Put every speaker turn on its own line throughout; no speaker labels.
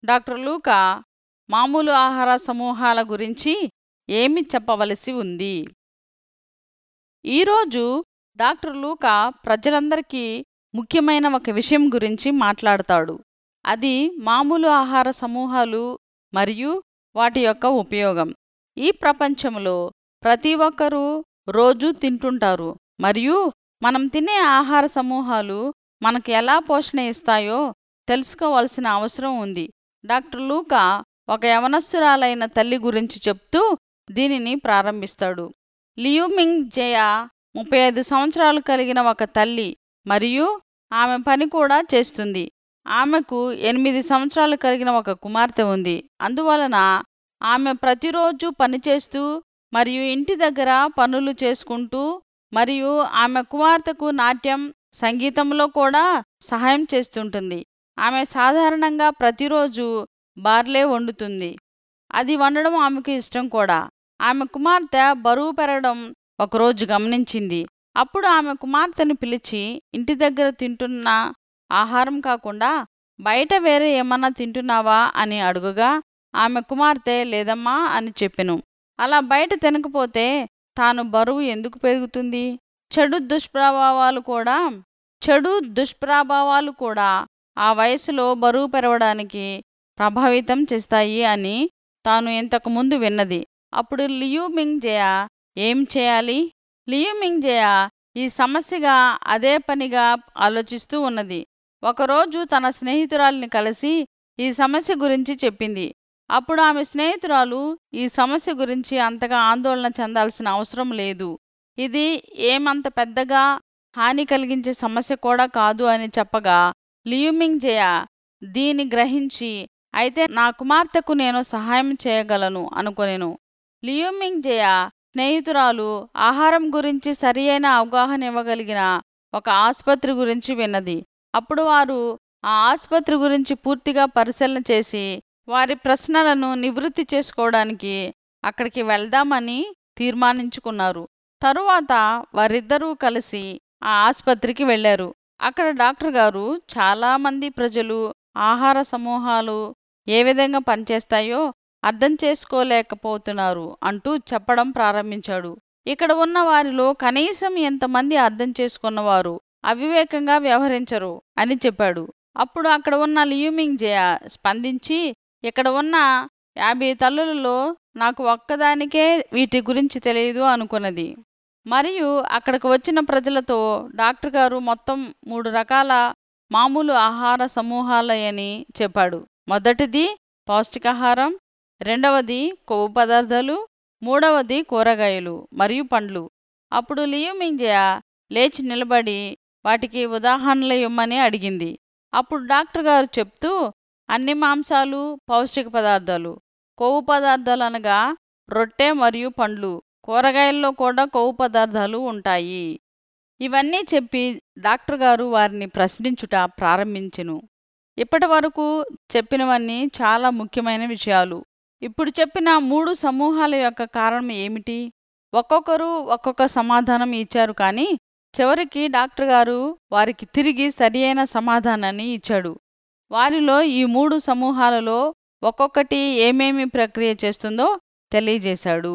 doctor లూకా మామూలు ఆహార సమూహాల గురించి ఏమి చెప్పవలసి ఉంది ఈరోజు డాక్టర్ లూకా ప్రజలందరికీ ముఖ్యమైన ఒక విషయం గురించి మాట్లాడతాడు అది మామూలు ఆహార సమూహాలు మరియు వాటి యొక్క ఉపయోగం ఈ ప్రపంచంలో ప్రతి ఒక్కరూ రోజు తింటుంటారు మరియు మనం తినే ఆహార సమూహాలు మనకు ఎలా పోషణ ఇస్తాయో తెలుసుకోవాల్సిన అవసరం ఉంది డాక్టర్ లూకా ఒక యవనస్తురాలైన తల్లి గురించి చెప్తూ దీనిని ప్రారంభిస్తాడు లియూమింగ్ జయ ముప్పై ఐదు సంవత్సరాలు కలిగిన ఒక తల్లి మరియు ఆమె పని కూడా చేస్తుంది ఆమెకు ఎనిమిది సంవత్సరాలు కలిగిన ఒక కుమార్తె ఉంది అందువలన ఆమె ప్రతిరోజు పనిచేస్తూ మరియు ఇంటి దగ్గర పనులు చేసుకుంటూ మరియు ఆమె కుమార్తెకు నాట్యం సంగీతంలో కూడా సహాయం చేస్తుంటుంది ఆమె సాధారణంగా ప్రతిరోజు బార్లే వండుతుంది అది వండడం ఆమెకు ఇష్టం కూడా ఆమె కుమార్తె బరువు పెరగడం ఒకరోజు గమనించింది అప్పుడు ఆమె కుమార్తెను పిలిచి ఇంటి దగ్గర తింటున్న ఆహారం కాకుండా బయట వేరే ఏమన్నా తింటున్నావా అని అడుగుగా ఆమె కుమార్తె లేదమ్మా అని చెప్పెను అలా బయట తినకపోతే తాను బరువు ఎందుకు పెరుగుతుంది చెడు దుష్ప్రభావాలు కూడా చెడు దుష్ప్రభావాలు కూడా ఆ వయసులో బరువు పెరగడానికి ప్రభావితం చేస్తాయి అని తాను ఇంతకుముందు విన్నది అప్పుడు లియూమింగ్ జయ ఏం చేయాలి లియూమింగ్ జయ ఈ సమస్యగా అదే పనిగా ఆలోచిస్తూ ఉన్నది ఒకరోజు తన స్నేహితురాలిని కలిసి ఈ సమస్య గురించి చెప్పింది అప్పుడు ఆమె స్నేహితురాలు ఈ సమస్య గురించి అంతగా ఆందోళన చెందాల్సిన అవసరం లేదు ఇది ఏమంత పెద్దగా హాని కలిగించే సమస్య కూడా కాదు అని చెప్పగా లియూమింగ్ జయ దీని గ్రహించి అయితే నా కుమార్తెకు నేను సహాయం చేయగలను అనుకొనెను లియూమింగ్ జయ స్నేహితురాలు ఆహారం గురించి సరియైన అవగాహన ఇవ్వగలిగిన ఒక ఆసుపత్రి గురించి విన్నది అప్పుడు వారు ఆ ఆసుపత్రి గురించి పూర్తిగా పరిశీలన చేసి వారి ప్రశ్నలను నివృత్తి చేసుకోవడానికి అక్కడికి వెళ్దామని తీర్మానించుకున్నారు తరువాత వారిద్దరూ కలిసి ఆ ఆసుపత్రికి వెళ్లారు అక్కడ డాక్టర్ గారు చాలామంది ప్రజలు ఆహార సమూహాలు ఏ విధంగా పనిచేస్తాయో అర్థం చేసుకోలేకపోతున్నారు అంటూ చెప్పడం ప్రారంభించాడు ఇక్కడ ఉన్న వారిలో కనీసం ఎంతమంది అర్థం చేసుకున్నవారు అవివేకంగా వ్యవహరించరు అని చెప్పాడు అప్పుడు అక్కడ ఉన్న లియూమింగ్ జయ స్పందించి ఇక్కడ ఉన్న యాభై తల్లులలో నాకు ఒక్కదానికే వీటి గురించి తెలియదు అనుకున్నది మరియు అక్కడికి వచ్చిన ప్రజలతో డాక్టర్ గారు మొత్తం మూడు రకాల మామూలు ఆహార సమూహాలయని చెప్పాడు మొదటిది పౌష్టికాహారం రెండవది కొవ్వు పదార్థాలు మూడవది కూరగాయలు మరియు పండ్లు అప్పుడు లియూమింజయ లేచి నిలబడి వాటికి ఉదాహరణలు ఇవ్వమని అడిగింది అప్పుడు డాక్టర్ గారు చెప్తూ అన్ని మాంసాలు పౌష్టిక పదార్థాలు కొవ్వు పదార్థాలు అనగా రొట్టె మరియు పండ్లు కూరగాయల్లో కూడా కొవ్వు పదార్థాలు ఉంటాయి ఇవన్నీ చెప్పి డాక్టర్ గారు వారిని ప్రశ్నించుట ప్రారంభించెను ఇప్పటి వరకు చెప్పినవన్నీ చాలా ముఖ్యమైన విషయాలు ఇప్పుడు చెప్పిన మూడు సమూహాల యొక్క కారణం ఏమిటి ఒక్కొక్కరు ఒక్కొక్క సమాధానం ఇచ్చారు కానీ చివరికి డాక్టర్ గారు వారికి తిరిగి సరియైన సమాధానాన్ని ఇచ్చాడు వారిలో ఈ మూడు సమూహాలలో ఒక్కొక్కటి ఏమేమి ప్రక్రియ చేస్తుందో తెలియజేశాడు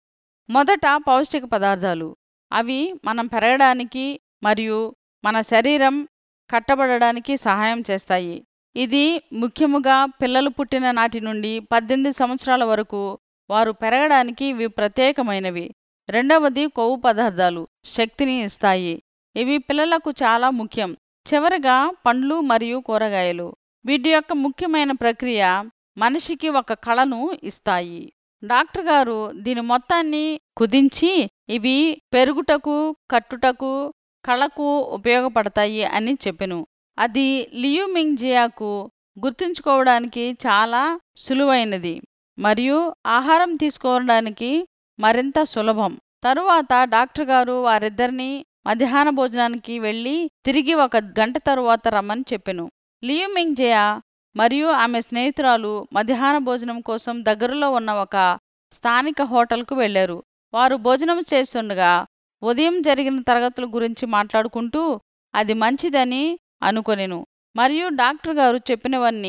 మొదట పౌష్టిక పదార్థాలు అవి మనం పెరగడానికి మరియు మన శరీరం కట్టబడడానికి సహాయం చేస్తాయి ఇది ముఖ్యముగా పిల్లలు పుట్టిన నాటి నుండి పద్దెనిమిది సంవత్సరాల వరకు వారు పెరగడానికి ఇవి ప్రత్యేకమైనవి రెండవది కొవ్వు పదార్థాలు శక్తిని ఇస్తాయి ఇవి పిల్లలకు చాలా ముఖ్యం చివరగా పండ్లు మరియు కూరగాయలు వీటి యొక్క ముఖ్యమైన ప్రక్రియ మనిషికి ఒక కళను ఇస్తాయి డాక్టర్ గారు దీని మొత్తాన్ని కుదించి ఇవి పెరుగుటకు కట్టుటకు కళకు ఉపయోగపడతాయి అని చెప్పెను అది లియూమింగ్ జియాకు గుర్తుంచుకోవడానికి చాలా సులువైనది మరియు ఆహారం తీసుకోవడానికి మరింత సులభం తరువాత డాక్టర్ గారు వారిద్దరినీ మధ్యాహ్న భోజనానికి వెళ్ళి తిరిగి ఒక గంట తరువాత రమ్మని చెప్పెను లియూమింగ్ జయ మరియు ఆమె స్నేహితురాలు మధ్యాహ్న భోజనం కోసం దగ్గరలో ఉన్న ఒక స్థానిక హోటల్కు వెళ్లారు వారు భోజనం చేస్తుండగా ఉదయం జరిగిన తరగతుల గురించి మాట్లాడుకుంటూ అది మంచిదని అనుకొనెను మరియు డాక్టర్ గారు చెప్పినవన్నీ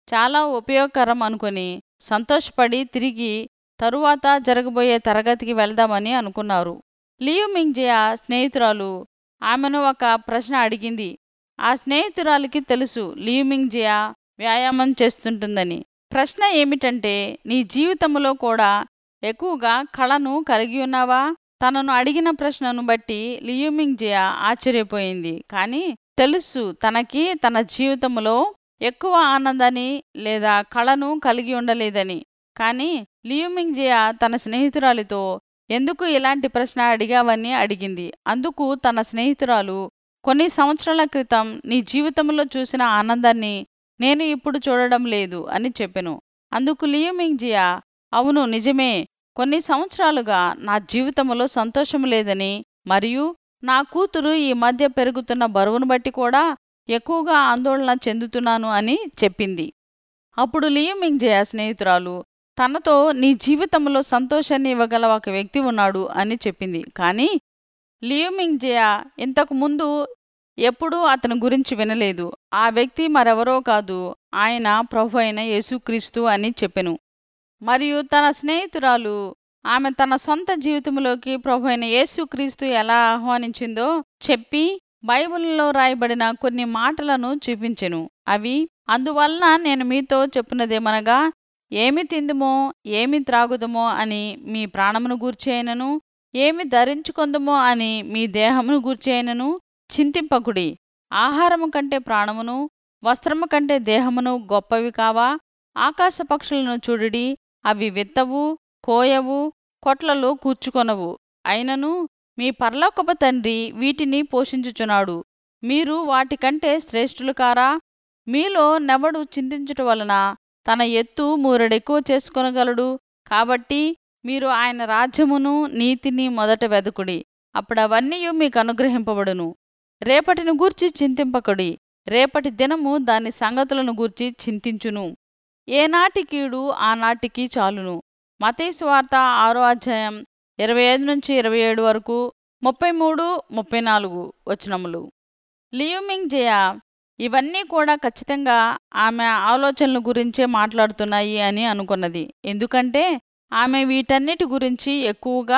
చాలా ఉపయోగకరం అనుకుని సంతోషపడి తిరిగి తరువాత జరగబోయే తరగతికి వెళ్దామని అనుకున్నారు లియు మింగ్జియా స్నేహితురాలు ఆమెను ఒక ప్రశ్న అడిగింది ఆ స్నేహితురాలికి తెలుసు లియు మింగ్జియా వ్యాయామం చేస్తుంటుందని ప్రశ్న ఏమిటంటే నీ జీవితంలో కూడా ఎక్కువగా కళను కలిగి ఉన్నావా తనను అడిగిన ప్రశ్నను బట్టి లియుమింగ్జియా ఆశ్చర్యపోయింది కానీ తెలుసు తనకి తన జీవితంలో ఎక్కువ ఆనందాన్ని లేదా కళను కలిగి ఉండలేదని కానీ లియుమింగ్జియా తన స్నేహితురాలితో ఎందుకు ఇలాంటి ప్రశ్న అడిగావని అడిగింది అందుకు తన స్నేహితురాలు కొన్ని సంవత్సరాల క్రితం నీ జీవితంలో చూసిన ఆనందాన్ని నేను ఇప్పుడు చూడడం లేదు అని చెప్పెను అందుకు లియుమింగ్జియా అవును నిజమే కొన్ని సంవత్సరాలుగా నా జీవితంలో సంతోషం లేదని మరియు నా కూతురు ఈ మధ్య పెరుగుతున్న బరువును బట్టి కూడా ఎక్కువగా ఆందోళన చెందుతున్నాను అని చెప్పింది అప్పుడు లియుమింగ్జయ స్నేహితురాలు తనతో నీ జీవితంలో సంతోషాన్ని ఇవ్వగల ఒక వ్యక్తి ఉన్నాడు అని చెప్పింది కానీ లియుమింగ్జయ ఇంతకు ముందు ఎప్పుడూ అతని గురించి వినలేదు ఆ వ్యక్తి మరెవరో కాదు ఆయన ప్రభు అయిన యేసుక్రీస్తు అని చెప్పెను మరియు తన స్నేహితురాలు ఆమె తన సొంత జీవితంలోకి ప్రభు అయిన యేసుక్రీస్తు ఎలా ఆహ్వానించిందో చెప్పి బైబిల్లో రాయబడిన కొన్ని మాటలను చూపించెను అవి అందువలన నేను మీతో చెప్పినదేమనగా ఏమి తిందుమో ఏమి త్రాగుదమో అని మీ ప్రాణమును గూర్చేయనను ఏమి ధరించుకొందుమో అని మీ దేహమును గూర్చేయనను చింతింపకుడి ఆహారము కంటే ప్రాణమును వస్త్రము కంటే దేహమును గొప్పవి కావా ఆకాశ పక్షులను చూడుడి అవి విత్తవు కోయవు కొట్లలో కూర్చుకొనవు అయినను మీ పరలోకపు తండ్రి వీటిని పోషించుచున్నాడు మీరు వాటికంటే శ్రేష్ఠులు కారా మీలో నెవడు చింతించుట వలన తన ఎత్తు మూరెడెక్కువ చేసుకొనగలడు కాబట్టి మీరు ఆయన రాజ్యమును నీతిని మొదట వెదకుడి అప్పుడవన్నీ మీకు అనుగ్రహింపబడును రేపటిని గూర్చి చింతింపకుడి రేపటి దినము దాని సంగతులను గూర్చి చింతించును ఏనాటి కీడు ఆనాటికి చాలును మతేసు వార్త ఆరో అధ్యాయం ఇరవై ఐదు నుంచి ఇరవై ఏడు వరకు ముప్పై మూడు ముప్పై నాలుగు వచనములు లియుమింగ్ జయ ఇవన్నీ కూడా ఖచ్చితంగా ఆమె ఆలోచనల గురించే మాట్లాడుతున్నాయి అని అనుకున్నది ఎందుకంటే ఆమె వీటన్నిటి గురించి ఎక్కువగా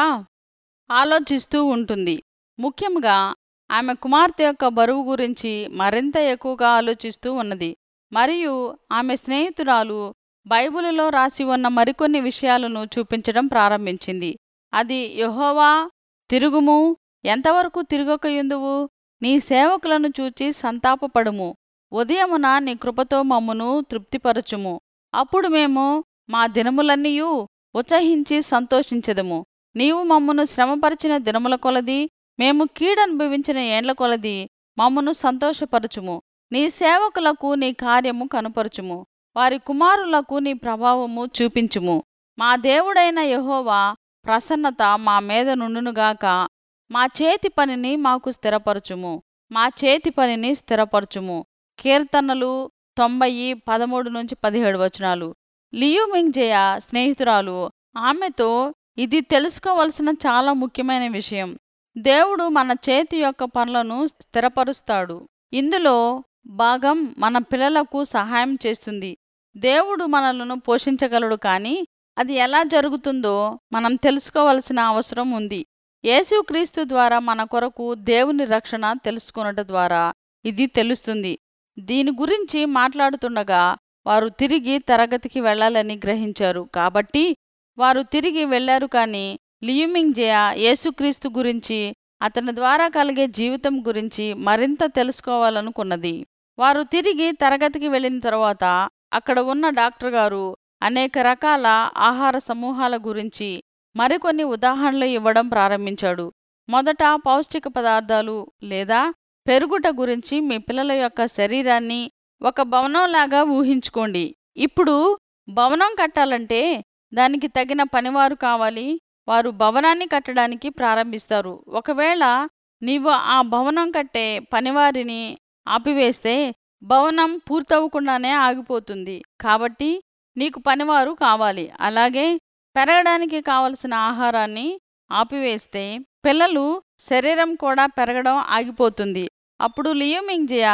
ఆలోచిస్తూ ఉంటుంది ముఖ్యంగా ఆమె కుమార్తె యొక్క బరువు గురించి మరింత ఎక్కువగా ఆలోచిస్తూ ఉన్నది మరియు ఆమె స్నేహితురాలు బైబిలులో రాసి ఉన్న మరికొన్ని విషయాలను చూపించడం ప్రారంభించింది అది యహోవా తిరుగుము ఎంతవరకు తిరగకయుందువు నీ సేవకులను చూచి సంతాపపడుము ఉదయమున నీ కృపతో మమ్మును తృప్తిపరచుము అప్పుడు మేము మా దినములన్నీయూ ఉత్సహించి సంతోషించదము నీవు మమ్మను శ్రమపరిచిన దినముల కొలది మేము కీడనుభవించిన ఏండ్ల కొలది మమ్మను సంతోషపరచుము నీ సేవకులకు నీ కార్యము కనుపరచుము వారి కుమారులకు నీ ప్రభావము చూపించుము మా దేవుడైన యహోవా ప్రసన్నత మా మీద నుండునుగాక మా చేతి పనిని మాకు స్థిరపరచుము మా చేతి పనిని స్థిరపరచుము కీర్తనలు తొంభై పదమూడు నుంచి పదిహేడు వచనాలు లియుమింగ్జయ స్నేహితురాలు ఆమెతో ఇది తెలుసుకోవలసిన చాలా ముఖ్యమైన విషయం దేవుడు మన చేతి యొక్క పనులను స్థిరపరుస్తాడు ఇందులో భాగం మన పిల్లలకు సహాయం చేస్తుంది దేవుడు మనలను పోషించగలడు కానీ అది ఎలా జరుగుతుందో మనం తెలుసుకోవలసిన అవసరం ఉంది యేసుక్రీస్తు ద్వారా మన కొరకు దేవుని రక్షణ తెలుసుకున్నట ద్వారా ఇది తెలుస్తుంది దీని గురించి మాట్లాడుతుండగా వారు తిరిగి తరగతికి వెళ్ళాలని గ్రహించారు కాబట్టి వారు తిరిగి వెళ్లారు కానీ లియుమింగ్ జయ యేసుక్రీస్తు గురించి అతని ద్వారా కలిగే జీవితం గురించి మరింత తెలుసుకోవాలనుకున్నది వారు తిరిగి తరగతికి వెళ్ళిన తరువాత అక్కడ ఉన్న డాక్టర్ గారు అనేక రకాల ఆహార సమూహాల గురించి మరికొన్ని ఉదాహరణలు ఇవ్వడం ప్రారంభించాడు మొదట పౌష్టిక పదార్థాలు లేదా పెరుగుట గురించి మీ పిల్లల యొక్క శరీరాన్ని ఒక భవనంలాగా ఊహించుకోండి ఇప్పుడు భవనం కట్టాలంటే దానికి తగిన పనివారు కావాలి వారు భవనాన్ని కట్టడానికి ప్రారంభిస్తారు ఒకవేళ నీవు ఆ భవనం కట్టే పనివారిని ఆపివేస్తే భవనం పూర్తవకుండానే ఆగిపోతుంది కాబట్టి నీకు పనివారు కావాలి అలాగే పెరగడానికి కావలసిన ఆహారాన్ని ఆపివేస్తే పిల్లలు శరీరం కూడా పెరగడం ఆగిపోతుంది అప్పుడు లియోమింగ్జియా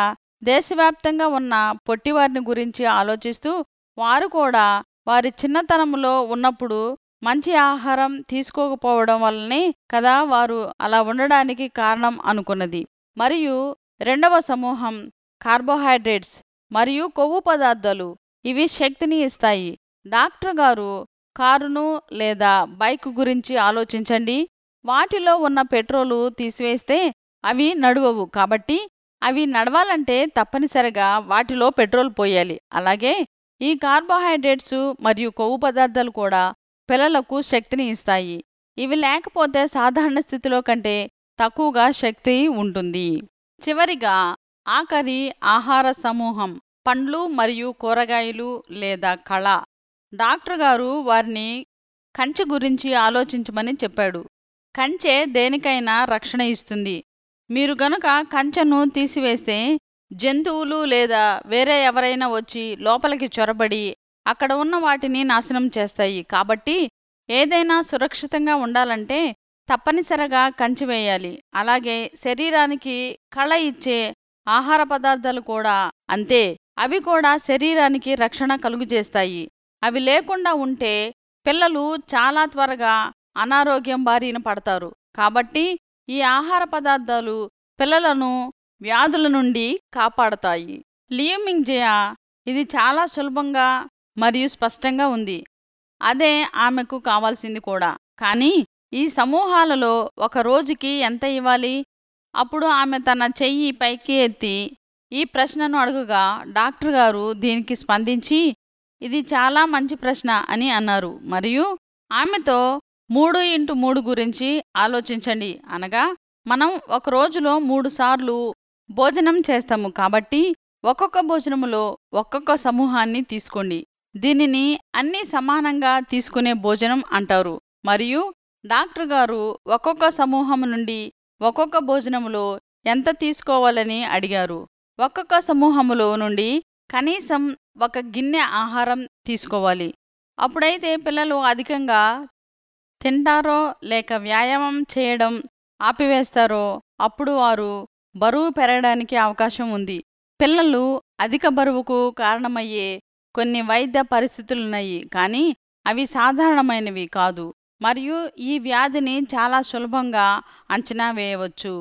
దేశవ్యాప్తంగా ఉన్న పొట్టివారిని గురించి ఆలోచిస్తూ వారు కూడా వారి చిన్నతనంలో ఉన్నప్పుడు మంచి ఆహారం తీసుకోకపోవడం వల్లనే కదా వారు అలా ఉండడానికి కారణం అనుకున్నది మరియు రెండవ సమూహం కార్బోహైడ్రేట్స్ మరియు కొవ్వు పదార్థాలు ఇవి శక్తిని ఇస్తాయి డాక్టర్ గారు కారును లేదా బైక్ గురించి ఆలోచించండి వాటిలో ఉన్న పెట్రోలు తీసివేస్తే అవి నడువవు కాబట్టి అవి నడవాలంటే తప్పనిసరిగా వాటిలో పెట్రోల్ పోయాలి అలాగే ఈ కార్బోహైడ్రేట్స్ మరియు కొవ్వు పదార్థాలు కూడా పిల్లలకు శక్తిని ఇస్తాయి ఇవి లేకపోతే సాధారణ స్థితిలో కంటే తక్కువగా శక్తి ఉంటుంది చివరిగా ఆఖరి ఆహార సమూహం పండ్లు మరియు కూరగాయలు లేదా కళ డాక్టర్ గారు వారిని కంచె గురించి ఆలోచించమని చెప్పాడు కంచె దేనికైనా రక్షణ ఇస్తుంది మీరు గనుక కంచెను తీసివేస్తే జంతువులు లేదా వేరే ఎవరైనా వచ్చి లోపలికి చొరబడి అక్కడ ఉన్న వాటిని నాశనం చేస్తాయి కాబట్టి ఏదైనా సురక్షితంగా ఉండాలంటే తప్పనిసరిగా కంచె వేయాలి అలాగే శరీరానికి కళ ఇచ్చే ఆహార పదార్థాలు కూడా అంతే అవి కూడా శరీరానికి రక్షణ కలుగుజేస్తాయి అవి లేకుండా ఉంటే పిల్లలు చాలా త్వరగా అనారోగ్యం బారిన పడతారు కాబట్టి ఈ ఆహార పదార్థాలు పిల్లలను వ్యాధుల నుండి కాపాడతాయి లియోమింగ్ జయ ఇది చాలా సులభంగా మరియు స్పష్టంగా ఉంది అదే ఆమెకు కావాల్సింది కూడా కానీ ఈ సమూహాలలో ఒక రోజుకి ఎంత ఇవ్వాలి అప్పుడు ఆమె తన చెయ్యి పైకి ఎత్తి ఈ ప్రశ్నను అడుగుగా డాక్టర్ గారు దీనికి స్పందించి ఇది చాలా మంచి ప్రశ్న అని అన్నారు మరియు ఆమెతో మూడు ఇంటూ మూడు గురించి ఆలోచించండి అనగా మనం ఒక రోజులో మూడు సార్లు భోజనం చేస్తాము కాబట్టి ఒక్కొక్క భోజనములో ఒక్కొక్క సమూహాన్ని తీసుకోండి దీనిని అన్ని సమానంగా తీసుకునే భోజనం అంటారు మరియు డాక్టర్ గారు ఒక్కొక్క సమూహం నుండి ఒక్కొక్క భోజనములో ఎంత తీసుకోవాలని అడిగారు ఒక్కొక్క సమూహములో నుండి కనీసం ఒక గిన్నె ఆహారం తీసుకోవాలి అప్పుడైతే పిల్లలు అధికంగా తింటారో లేక వ్యాయామం చేయడం ఆపివేస్తారో అప్పుడు వారు బరువు పెరగడానికి అవకాశం ఉంది పిల్లలు అధిక బరువుకు కారణమయ్యే కొన్ని వైద్య పరిస్థితులున్నాయి కానీ అవి సాధారణమైనవి కాదు మరియు ఈ వ్యాధిని చాలా సులభంగా అంచనా వేయవచ్చు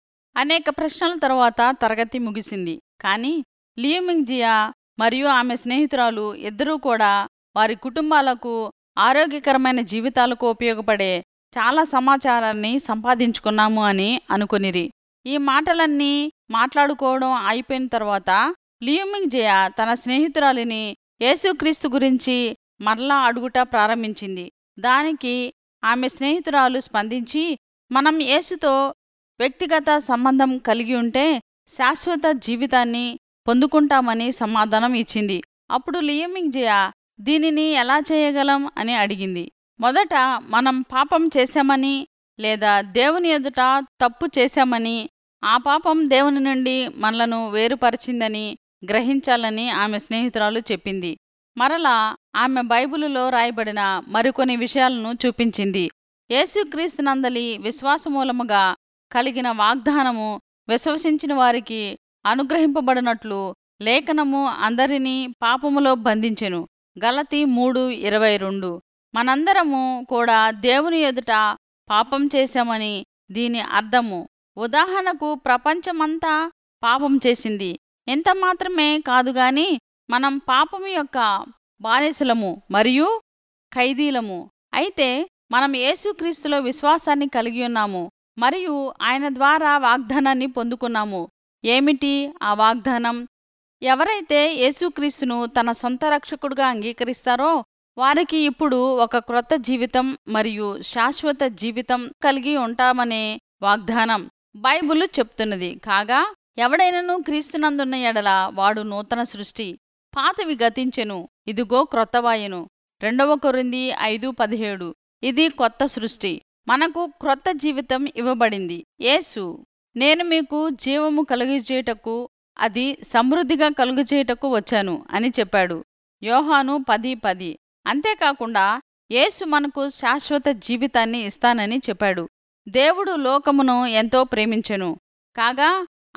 అనేక ప్రశ్నల తర్వాత తరగతి ముగిసింది కానీ లియోమింగ్ జియా మరియు ఆమె స్నేహితురాలు ఇద్దరూ కూడా వారి కుటుంబాలకు ఆరోగ్యకరమైన జీవితాలకు ఉపయోగపడే చాలా సమాచారాన్ని సంపాదించుకున్నాము అని అనుకునిరి ఈ మాటలన్నీ మాట్లాడుకోవడం అయిపోయిన తర్వాత లియోమింగ్ జయ తన స్నేహితురాలిని యేసుక్రీస్తు గురించి మరలా అడుగుట ప్రారంభించింది దానికి ఆమె స్నేహితురాలు స్పందించి మనం యేసుతో వ్యక్తిగత సంబంధం కలిగి ఉంటే శాశ్వత జీవితాన్ని పొందుకుంటామని సమాధానం ఇచ్చింది అప్పుడు లియోమింగ్ జయ దీనిని ఎలా చేయగలం అని అడిగింది మొదట మనం పాపం చేశామని లేదా దేవుని ఎదుట తప్పు చేశామని ఆ పాపం దేవుని నుండి మనలను వేరుపరిచిందని గ్రహించాలని ఆమె స్నేహితురాలు చెప్పింది మరలా ఆమె బైబిలులో రాయబడిన మరికొన్ని విషయాలను చూపించింది యేసుక్రీస్తునందలి విశ్వాసమూలముగా కలిగిన వాగ్దానము విశ్వసించిన వారికి అనుగ్రహింపబడినట్లు లేఖనము అందరినీ పాపములో బంధించెను గలతి మూడు ఇరవై రెండు మనందరము కూడా దేవుని ఎదుట పాపం చేశామని దీని అర్థము ఉదాహరణకు ప్రపంచమంతా పాపం చేసింది ఎంత మాత్రమే కాదుగాని మనం పాపము యొక్క బానిసలము మరియు ఖైదీలము అయితే మనం యేసుక్రీస్తులో విశ్వాసాన్ని కలిగి ఉన్నాము మరియు ఆయన ద్వారా వాగ్దానాన్ని పొందుకున్నాము ఏమిటి ఆ వాగ్దానం ఎవరైతే యేసుక్రీస్తును తన సొంత రక్షకుడుగా అంగీకరిస్తారో వారికి ఇప్పుడు ఒక క్రొత్త జీవితం మరియు శాశ్వత జీవితం కలిగి ఉంటామనే వాగ్దానం బైబిలు చెప్తున్నది కాగా ఎవడైనను క్రీస్తునందున్న ఎడల వాడు నూతన సృష్టి పాతవి గతించెను ఇదిగో క్రొత్తవాయెను రెండవ కొరింది ఐదు పదిహేడు ఇది కొత్త సృష్టి మనకు క్రొత్త జీవితం ఇవ్వబడింది యేసు నేను మీకు జీవము కలుగజేయటకు అది సమృద్ధిగా కలుగజేయటకు వచ్చాను అని చెప్పాడు యోహాను పది పది అంతేకాకుండా యేసు మనకు శాశ్వత జీవితాన్ని ఇస్తానని చెప్పాడు దేవుడు లోకమును ఎంతో ప్రేమించెను కాగా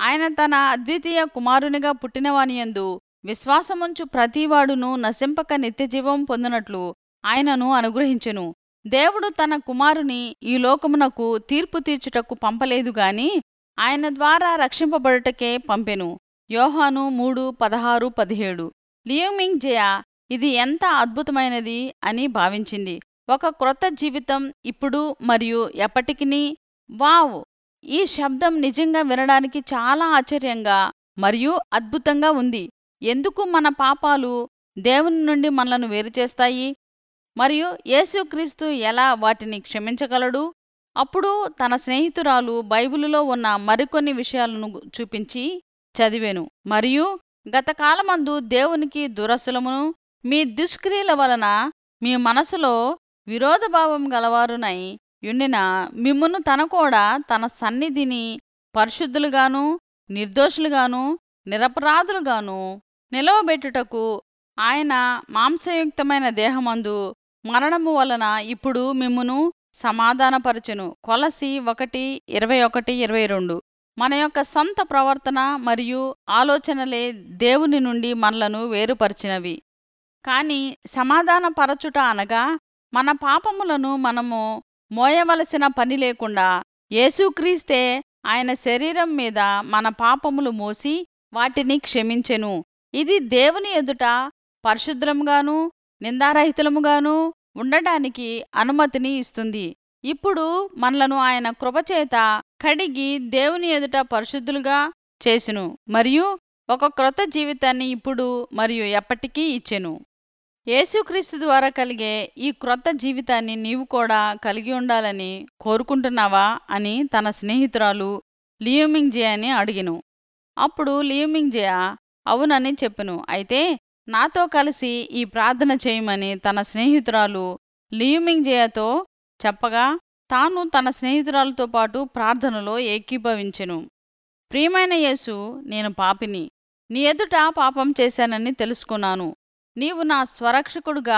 ఆయన తన అద్వితీయ కుమారునిగా పుట్టినవానియందు విశ్వాసముంచు ప్రతివాడును నశింపక నిత్యజీవం పొందినట్లు ఆయనను అనుగ్రహించెను దేవుడు తన కుమారుని ఈ లోకమునకు తీర్పు తీర్చుటకు పంపలేదు గాని ఆయన ద్వారా రక్షింపబడుటకే పంపెను యోహాను మూడు పదహారు పదిహేడు లియోమింగ్ జయ ఇది ఎంత అద్భుతమైనది అని భావించింది ఒక క్రొత్త జీవితం ఇప్పుడు మరియు ఎప్పటికినీ వావ్ ఈ శబ్దం నిజంగా వినడానికి చాలా ఆశ్చర్యంగా మరియు అద్భుతంగా ఉంది ఎందుకు మన పాపాలు దేవుని నుండి మనలను వేరు చేస్తాయి మరియు యేసుక్రీస్తు ఎలా వాటిని క్షమించగలడు అప్పుడు తన స్నేహితురాలు బైబిలులో ఉన్న మరికొన్ని విషయాలను చూపించి చదివెను మరియు గతకాలమందు దేవునికి దురసులమును మీ దుష్క్రియల వలన మీ మనసులో విరోధభావం గలవారునై యుండిన మిమ్మును తన కూడా తన సన్నిధిని పరిశుద్ధులుగాను నిర్దోషులుగాను నిరపరాధులుగాను నిలవబెట్టుటకు ఆయన మాంసయుక్తమైన దేహమందు మరణము వలన ఇప్పుడు మిమ్మును సమాధానపరచును కొలసి ఒకటి ఇరవై ఒకటి ఇరవై రెండు మన యొక్క సొంత ప్రవర్తన మరియు ఆలోచనలే దేవుని నుండి మనలను వేరుపరిచినవి కాని సమాధానపరచుట అనగా మన పాపములను మనము మోయవలసిన పని లేకుండా యేసుక్రీస్తే ఆయన శరీరం మీద మన పాపములు మోసి వాటిని క్షమించెను ఇది దేవుని ఎదుట పరిశుద్రంగాను నిందారహితులముగాను ఉండటానికి అనుమతిని ఇస్తుంది ఇప్పుడు మనలను ఆయన కృపచేత కడిగి దేవుని ఎదుట పరిశుద్ధులుగా చేసెను మరియు ఒక క్రొత్త జీవితాన్ని ఇప్పుడు మరియు ఎప్పటికీ ఇచ్చెను యేసుక్రీస్తు ద్వారా కలిగే ఈ క్రొత్త జీవితాన్ని నీవు కూడా కలిగి ఉండాలని కోరుకుంటున్నావా అని తన స్నేహితురాలు లియోమింగ్ జయాని అడిగిను అప్పుడు లియోమింగ్ జయ అవునని చెప్పును అయితే నాతో కలిసి ఈ ప్రార్థన చేయమని తన స్నేహితురాలు లియుమింగ్ జయతో చెప్పగా తాను తన స్నేహితురాలతో పాటు ప్రార్థనలో ఏకీభవించెను ప్రియమైన యేసు నేను పాపిని నీ ఎదుట పాపం చేశానని తెలుసుకున్నాను నీవు నా స్వరక్షకుడుగా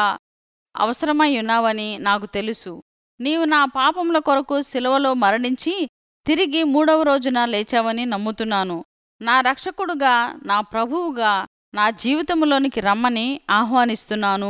అవసరమై ఉన్నావని నాకు తెలుసు నీవు నా పాపముల కొరకు శిలువలో మరణించి తిరిగి మూడవ రోజున లేచావని నమ్ముతున్నాను నా రక్షకుడుగా నా ప్రభువుగా నా జీవితంలోనికి రమ్మని ఆహ్వానిస్తున్నాను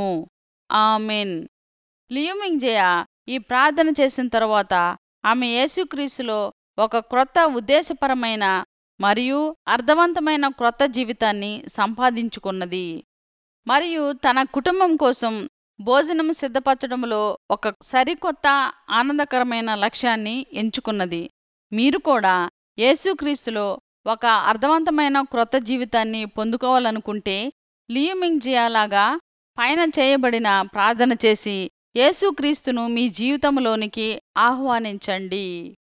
ఆమెన్ లియుమింగ్ జయ ఈ ప్రార్థన చేసిన తరువాత ఆమె యేసుక్రీస్తులో ఒక క్రొత్త ఉద్దేశపరమైన మరియు అర్థవంతమైన క్రొత్త జీవితాన్ని సంపాదించుకున్నది మరియు తన కుటుంబం కోసం భోజనం సిద్ధపరచడంలో ఒక సరికొత్త ఆనందకరమైన లక్ష్యాన్ని ఎంచుకున్నది మీరు కూడా యేసుక్రీస్తులో ఒక అర్థవంతమైన క్రొత్త జీవితాన్ని పొందుకోవాలనుకుంటే లియుమింగ్ జియాలాగా పైన చేయబడిన ప్రార్థన చేసి యేసుక్రీస్తును మీ జీవితంలోనికి ఆహ్వానించండి